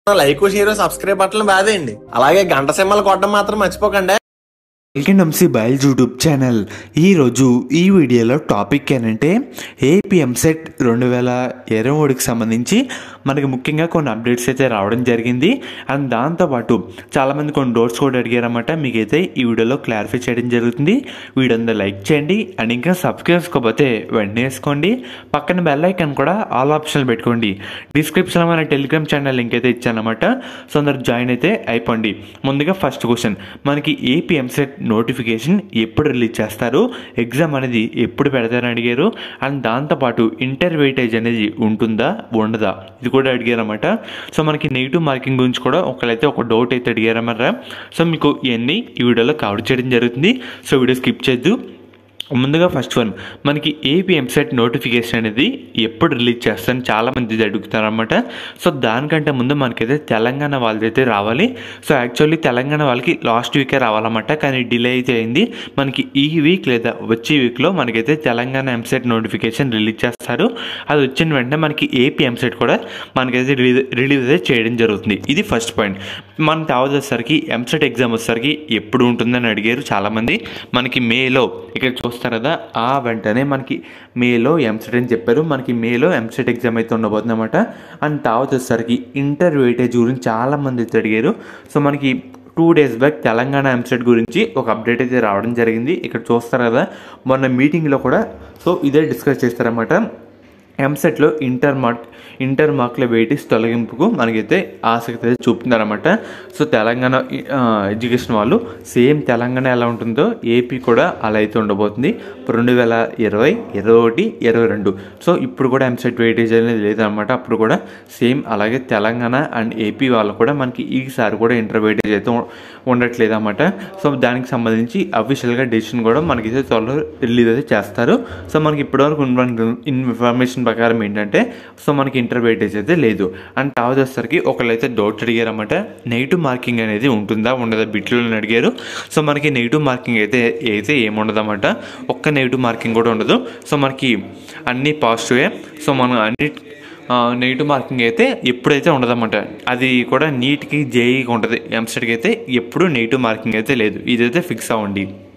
like share subscribe బట్టలు బాదేయండి అలాగే గంట సింహలు కొట్టడం మాత్రం మర్చిపోకండి వెల్కమ్ నమ్సి బయల్ యూట్యూబ్ ఛానల్ ఈరోజు ఈ వీడియోలో టాపిక్ ఏంటంటే ఏపీ ఎంసెట్ రెండు వేల ఇరవై మూడుకి సంబంధించి మనకి ముఖ్యంగా కొన్ని అప్డేట్స్ అయితే రావడం జరిగింది అండ్ దాంతోపాటు చాలామంది కొన్ని డౌట్స్ కూడా అడిగారన్నమాట మీకైతే ఈ వీడియోలో క్లారిఫై చేయడం జరుగుతుంది వీడియో అంతా లైక్ చేయండి అండ్ ఇంకా సబ్స్క్రైబ్ చేసుకోకపోతే వెంటనే వేసుకోండి పక్కన బెల్ ఐకాన్ కూడా ఆల్ ఆప్షన్లు పెట్టుకోండి డిస్క్రిప్షన్లో మన టెలిగ్రామ్ ఛానల్ లింక్ అయితే ఇచ్చానమాట సో అందరు జాయిన్ అయితే అయిపోండి ముందుగా ఫస్ట్ క్వశ్చన్ మనకి ఏపీ ఎంసెట్ నోటిఫికేషన్ ఎప్పుడు రిలీజ్ చేస్తారు ఎగ్జామ్ అనేది ఎప్పుడు పెడతారని అడిగారు అండ్ దాంతోపాటు ఇంటర్ వెయిటేజ్ అనేది ఉంటుందా ఉండదా ఇది కూడా అడిగారన్నమాట సో మనకి నెగిటివ్ మార్కింగ్ గురించి కూడా ఒకళ్ళైతే ఒక డౌట్ అయితే అడిగారన్నమాట సో మీకు ఇవన్నీ ఈ వీడియోలో కవర్ చేయడం జరుగుతుంది సో వీడియో స్కిప్ చేద్దు ముందుగా ఫస్ట్ వన్ మనకి ఏపీ ఎంసెట్ నోటిఫికేషన్ అనేది ఎప్పుడు రిలీజ్ చేస్తారని చాలా మంది అడుగుతారన్నమాట సో దానికంటే ముందు మనకైతే తెలంగాణ వాళ్ళదైతే రావాలి సో యాక్చువల్లీ తెలంగాణ వాళ్ళకి లాస్ట్ వీకే రావాలన్నమాట కానీ డిలే అయితే అయింది మనకి ఈ వీక్ లేదా వచ్చే వీక్లో మనకైతే తెలంగాణ ఎంసెట్ నోటిఫికేషన్ రిలీజ్ చేస్తారు అది వచ్చిన వెంటనే మనకి ఏపీ ఎంసెట్ కూడా మనకైతే రిలీజ్ రిలీజ్ అయితే చేయడం జరుగుతుంది ఇది ఫస్ట్ పాయింట్ మన తావత్ వచ్చేసరికి ఎంసెట్ ఎగ్జామ్ వచ్చేసరికి ఎప్పుడు ఉంటుందని అడిగారు చాలామంది మనకి మేలో ఇక్కడ చూస్తారు కదా ఆ వెంటనే మనకి మేలో ఎంసెట్ అని చెప్పారు మనకి మేలో ఎంసెట్ ఎగ్జామ్ అయితే ఉండబోతుంది అనమాట అండ్ తావత్ వచ్చేసరికి ఇంటర్ వెయిటేజ్ గురించి చాలామంది అయితే అడిగారు సో మనకి two days back Telangana EAMCET గురించి ఒక అప్డేట్ అయితే రావడం జరిగింది ఇక్కడ చూస్తారు కదా మొన్న మీటింగ్లో కూడా సో ఇదే డిస్కస్ చేస్తారన్నమాట ఎంసెట్లో ఇంటర్ మార్క్ ఇంటర్ మార్కుల వెయిటేజ్ తొలగింపుకు మనకైతే ఆసక్తి అయితే చూపుతున్నారన్నమాట సో తెలంగాణ ఆ, ఎడ్యుకేషన్ వాళ్ళు సేమ్ తెలంగాణ ఎలా ఉంటుందో ఏపీ కూడా అలా అయితే ఉండబోతుంది రెండు వేల ఇరవై ఇరవై ఒకటి ఇరవై రెండు సో ఇప్పుడు కూడా ఎంసెట్ వెయిటేజ్ అనేది లేదనమాట అప్పుడు కూడా సేమ్ అలాగే తెలంగాణ అండ్ ఏపీ వాళ్ళు కూడా మనకి ఈసారి కూడా ఇంటర్ వెయిటేజ్ అయితే ఉ- ఉండట్లేదు అనమాట సో దానికి సంబంధించి అఫీషియల్గా డెసిషన్ కూడా మనకైతే త్వరలో రిలీజ్ అయితే చేస్తారు సో మనకి ఇప్పటివరకు ఉన్న ఇన్ఫర్మేషన్ ప్రకారం ఏంటంటే సో మనకి ఇంటర్ వెయిటేజ్ అయితే లేదు అండ్ టాప్ వచ్చేసరికి ఒకళ్ళైతే డౌట్ అడిగారన్నమాట నెగిటివ్ మార్కింగ్ అనేది ఉంటుందా ఉండదా బిట్లో అడిగారు సో మనకి నెగిటివ్ మార్కింగ్ అయితే అయితే ఏముండదన్నమాట ఒక్క నెగిటివ్ మార్కింగ్ కూడా ఉండదు సో మనకి అన్నీ పాజిటివే సో మనం అన్ని నెగిటివ్ మార్కింగ్ అయితే ఎప్పుడైతే ఉండదన్నమాట అది కూడా నీట్కి జేఈకి ఉంటుంది ఎంసెట్కి అయితే ఎప్పుడు నెగిటివ్ మార్కింగ్ అయితే లేదు ఇదైతే ఫిక్స్ అవ్వండి